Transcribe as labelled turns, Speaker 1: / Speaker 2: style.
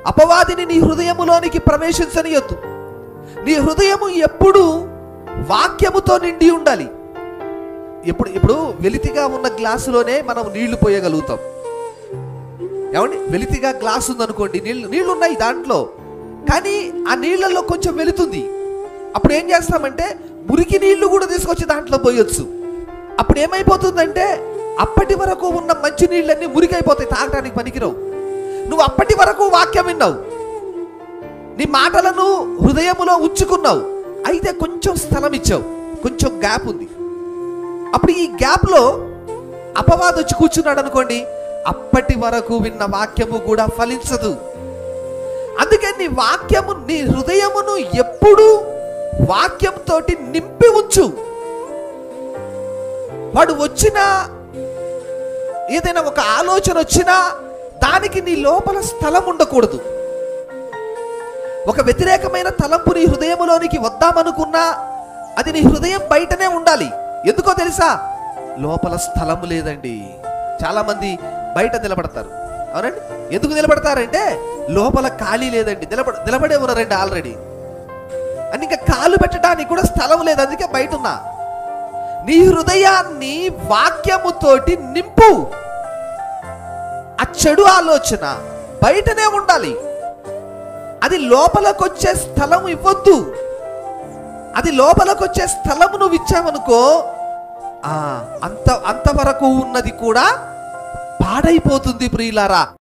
Speaker 1: అపవాదిని నీ హృదయములోనికి ప్రవేశించనియొద్దు నీ హృదయము ఎప్పుడు వాక్యముతో నిండి ఉండాలి ఎప్పుడు ఇప్పుడు వెలితిగా ఉన్న గ్లాసులోనే మనం నీళ్లు పోయగలుగుతాం ఏమండి వెలితిగా గ్లాస్ ఉందనుకోండి నీళ్ళు నీళ్లు ఉన్నాయి దాంట్లో కానీ ఆ నీళ్ళల్లో కొంచెం వెలుతుంది అప్పుడు ఏం చేస్తామంటే మురికి నీళ్లు కూడా తీసుకొచ్చి దాంట్లో పోయొచ్చు అప్పుడు ఏమైపోతుందంటే అప్పటి వరకు ఉన్న మంచి నీళ్ళన్నీ మురికైపోతాయి తాగడానికి పనికిరావు నువ్వు అప్పటి వరకు వాక్యం విన్నావు నీ మాటలను హృదయములో ఉంచుకున్నావు అయితే కొంచెం స్థలం ఇచ్చావు కొంచెం గ్యాప్ ఉంది అప్పుడు ఈ గ్యాప్లో అపవాదం వచ్చి కూర్చున్నాడు అనుకోండి అప్పటి వరకు విన్న వాక్యము కూడా ఫలించదు అందుకే నీ వాక్యము నీ హృదయమును ఎప్పుడు వాక్యంతో నింపి ఉంచు వాడు వచ్చిన ఏదైనా ఒక ఆలోచన వచ్చినా దానికి నీ లోపల స్థలం ఉండకూడదు ఒక వ్యతిరేకమైన తలంపు నీ హృదయములోనికి వద్దామనుకున్నా అది నీ హృదయం బయటనే ఉండాలి ఎందుకో తెలుసా లోపల స్థలము లేదండి చాలా మంది బయట నిలబడతారు అవునండి ఎందుకు నిలబడతారంటే లోపల ఖాళీ లేదండి నిలబడ నిలబడే ఉన్నారండి ఆల్రెడీ అని ఇంకా కాలు పెట్టడానికి కూడా స్థలం లేదు అందుకే బయట ఉన్నా నీ హృదయాన్ని వాక్యముతోటి నింపు ఆ చెడు ఆలోచన బయటనే ఉండాలి అది లోపలకొచ్చే స్థలం ఇవ్వద్దు అది లోపలకొచ్చే స్థలము నువ్వు ఇచ్చావనుకో ఆ, అంత అంతవరకు ఉన్నది కూడా పాడైపోతుంది ప్రియులారా